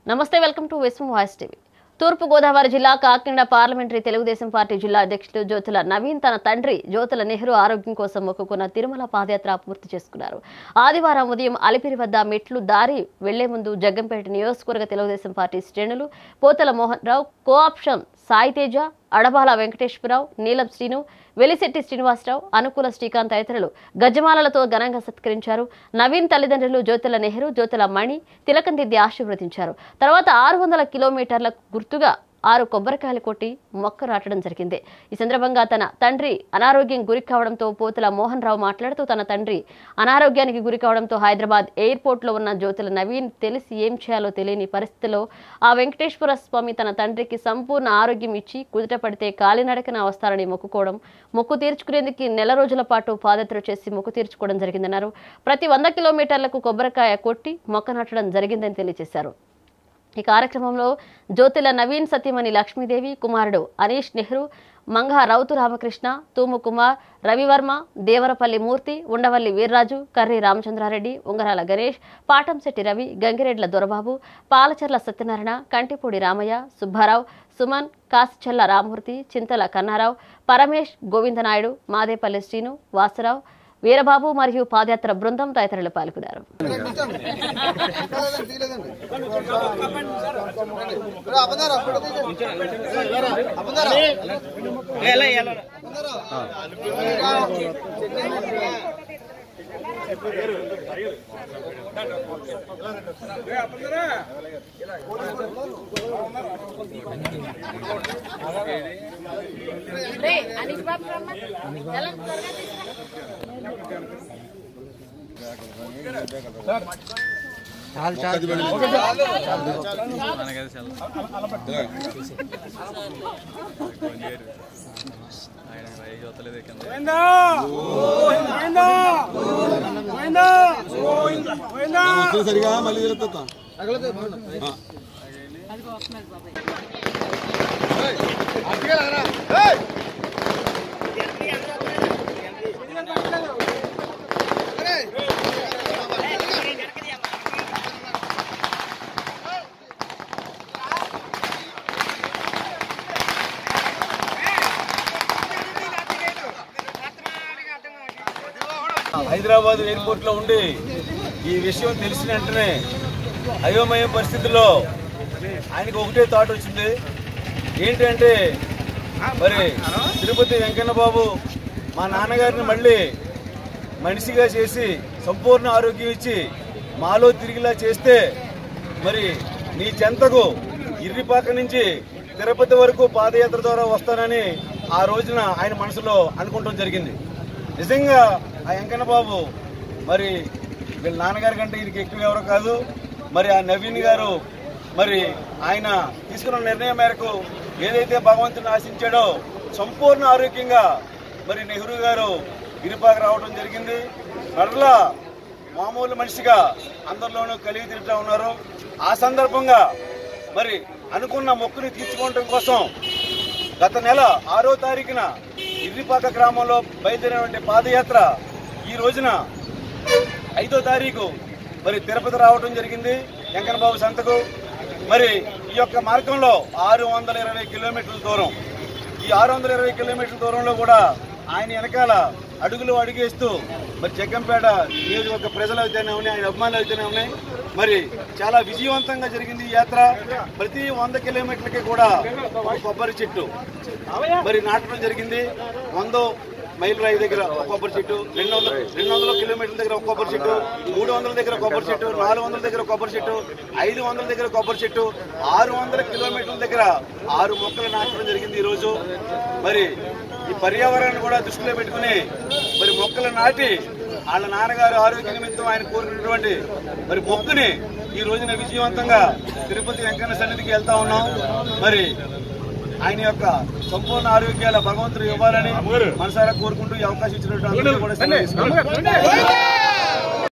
నమస్తే welcome to Vishwam voice TV తూర్పు గోదావరి జిల్లా కాకినాడ పార్లమెంటరీ తెలుగుదేశం పార్టీ జిల్లా అధ్యక్షులు జ్యోతుల నవీన్ తన తండ్రి జ్యోతుల నెహ్రూ ఆరోగ్యం కోసం మొక్కుకున్న తిరుమల పాదయాత్ర పూర్తి చేసుకున్నారు ఆదివారం ఉదయం అలిపిరి వద్ద మెట్లు దారి వెళ్లే ముందు జగ్గంపేట నియోజకవర్గ తెలుగుదేశం పార్టీ శ్రేణులు పోతల మోహన్ రావు కోఆప్షన్ సాయితేజ అడబాల వెంకటేశ్వరరావు నీలం శ్రీను వెలిశెట్టి శ్రీనివాసరావు అనుకూల శ్రీకాంత్ తదితరులు గజమాలలతో ఘనంగా సత్కరించారు నవీన్ తల్లిదండ్రులు జ్యోతుల నెహ్రూ జ్యోతుల మణి తిలకందిద్ది ఆశీర్వదించారు తర్వాత ఆరు వందల కిలోమీటర్ల గుర్తుగా ఆరు కొబ్బరికాయలు కొట్టి మొక్క నాటడం జరిగింది ఈ సందర్భంగా తన తండ్రి అనారోగ్యం గురి కావడంతో పోతుల మోహన్ రావు మాట్లాడుతూ తన తండ్రి అనారోగ్యానికి గురి కావడంతో హైదరాబాద్ ఎయిర్పోర్ట్లో ఉన్న జ్యోతుల నవీన్ తెలిసి ఏం చేయాలో తెలియని పరిస్థితిలో ఆ వెంకటేశ్వర స్వామి తన తండ్రికి సంపూర్ణ ఆరోగ్యం ఇచ్చి కుదుట పడితే కాలినడకన వస్తారని మొక్కుకోవడం మొక్కు తీర్చుకునేందుకు నెల రోజుల పాటు పాదయాత్ర చేసి మొక్కు తీర్చుకోవడం జరిగిందన్నారు ప్రతి వంద కిలోమీటర్లకు కొబ్బరికాయ కొట్టి మొక్క నాటడం జరిగిందని తెలియజేశారు ఈ కార్యక్రమంలో జ్యోతిల నవీన్ సత్యమణి లక్ష్మీదేవి కుమారుడు అనీష్ నెహ్రూ మంగ రౌతు రామకృష్ణ తూము కుమార్ రవివర్మ దేవరపల్లి మూర్తి ఉండవల్లి వీర్రాజు కర్రి రామచంద్రారెడ్డి ఉంగరాల గణేష్ పాటంశెట్టి రవి గంగిరెడ్ల దొరబాబు పాలచర్ల సత్యనారాయణ కంటిపూడి రామయ్య సుబ్బారావు సుమన్ కాసిచెల్ల రామూర్తి చింతల కన్నారావు పరమేష్ గోవిందనాయుడు మాదేపల్లి శ్రీను వాసరావు వీరబాబు మరియు పాదయాత్ర బృందం తదితరులు పాల్గొన్నారు సరిగా మళ్ళీ తిరుగుతా హైదరాబాద్ ఎయిర్పోర్ట్ లో ఉండి ఈ విషయం తెలిసిన వెంటనే అయోమయ పరిస్థితుల్లో ఆయనకు ఒకటే థాట్ వచ్చింది ఏంటంటే మరి తిరుపతి వెంకన్న బాబు మా నాన్నగారిని మళ్ళీ మనిషిగా చేసి సంపూర్ణ ఆరోగ్యం ఇచ్చి మాలో తిరిగిలా చేస్తే మరి నీ చెంతకు ఇర్రిపాక నుంచి తిరుపతి వరకు పాదయాత్ర ద్వారా వస్తానని ఆ రోజున ఆయన మనసులో అనుకుంటాం జరిగింది నిజంగా ఆ వెంకన్న బాబు మరి వీళ్ళ నాన్నగారి కంటే ఈయనకి ఎక్కువ ఎవరో కాదు మరి ఆ నవీన్ గారు మరి ఆయన తీసుకున్న నిర్ణయం మేరకు ఏదైతే భగవంతుని ఆశించాడో సంపూర్ణ ఆరోగ్యంగా మరి నెహ్రూ గారు ఇరుపాక రావడం జరిగింది మరలా మామూలు మనిషిగా అందరిలోనూ కలిగి తిరుగుతూ ఉన్నారు ఆ సందర్భంగా మరి అనుకున్న మొక్కుని తీర్చుకోవడం కోసం గత నెల ఆరో తారీఖున ఇర్రిపాక గ్రామంలో బయలుదేరినటువంటి పాదయాత్ర ఈ రోజున ఐదో తారీఖు మరి తిరుపతి రావడం జరిగింది వెంకన్నబాబు సంతకు మరి ఈ యొక్క మార్గంలో ఆరు వందల ఇరవై కిలోమీటర్ల దూరం ఈ ఆరు వందల ఇరవై కిలోమీటర్ల దూరంలో కూడా ఆయన వెనకాల అడుగులు అడుగేస్తూ మరి జగ్గంపేట నియోజకవర్గ ప్రజలు అయితేనే ఉన్నాయి ఆయన అభిమానులు అయితేనే ఉన్నాయి మరి చాలా విజయవంతంగా జరిగింది ఈ యాత్ర ప్రతి వంద కిలోమీటర్లకి కూడా ఒక కొబ్బరి చెట్టు మరి నాటడం జరిగింది వందో మైల్ రాయి దగ్గర ఒక కొబ్బరి చెట్టు రెండు వందల రెండు వందల కిలోమీటర్ల దగ్గర ఒక కొబ్బరి చెట్టు మూడు వందల దగ్గర కొబ్బరి చెట్టు నాలుగు వందల దగ్గర కొబ్బరి చెట్టు ఐదు వందల దగ్గర కొబ్బరి చెట్టు ఆరు వందల కిలోమీటర్ల దగ్గర ఆరు మొక్కలు నాటడం జరిగింది ఈ రోజు మరి ఈ పర్యావరణాన్ని కూడా దృష్టిలో పెట్టుకుని మరి మొక్కలు నాటి వాళ్ళ నాన్నగారు ఆరోగ్య నిమిత్తం ఆయన కోరుకున్నటువంటి మరి మొక్కుని ఈ రోజున విజయవంతంగా తిరుపతి వెంకన్న సన్నిధికి వెళ్తా ఉన్నాం మరి ఆయన యొక్క సంపూర్ణ ఆరోగ్యాల భగవంతుడు ఇవ్వాలని మనసారా కోరుకుంటూ ఈ అవకాశం ఇచ్చినట్టు అందరికీ కూడా సెలవు ఇస్తున్నాను.